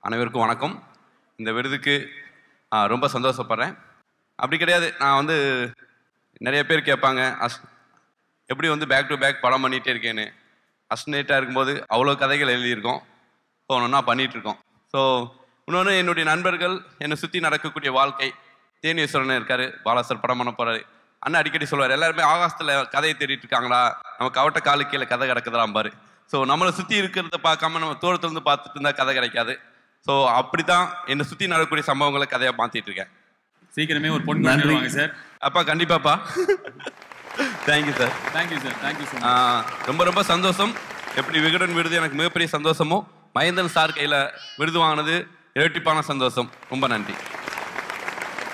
அனைவருக்கும் வணக்கம் இந்த விருதுக்கு ஆ, ரொம்ப சந்தோஷப்படுறேன் அப்படி கிடையாது நான் வந்து நிறைய பேர் கேட்பாங்க அஸ் எப்படி வந்து பேக் டு பேக் படம் பண்ணிகிட்டே இருக்கேன்னு அஸ்னேட்டாக இருக்கும்போது அவ்வளோ கதைகள் எழுதியிருக்கோம் ஸோ ஒன்றா பண்ணிகிட்ருக்கோம் ஸோ இன்னொன்று என்னுடைய நண்பர்கள் என்னை சுற்றி நடக்கக்கூடிய வாழ்க்கை தேனீஸ்வரன் இருக்காரு பாலாசர் படம் பண்ண போகிறாரு அண்ணன் அடிக்கடி சொல்லுவார் எல்லாருமே ஆகாசத்தில் கதையை தேடிட்டு இருக்காங்களா நம்ம கவட்ட காலு கீழே கதை கிடக்குதான் பாரு ஸோ நம்மளை சுற்றி இருக்கிறத பார்க்காம நம்ம தூரத்துலேருந்து பார்த்துட்டு இருந்தால் கதை கிடைக்காது ஸோ அப்படி தான் என்னை சுற்றி நடக்கக்கூடிய சம்பவங்களை கதையாக மாற்றிட்டு இருக்கேன் சீக்கிரமே ஒரு பொண்ணு வாங்க சார் அப்பா கண்டிப்பாப்பா thank you sir thank you sir thank you so ஆ, ரொம்ப ரொம்ப சந்தோஷம் எப்படி விகடன் விருது எனக்கு மிகப்பெரிய சந்தோஷமோ மகேந்திரன் சார் கையில் விருது வாங்கினது இரட்டிப்பான சந்தோஷம் ரொம்ப நன்றி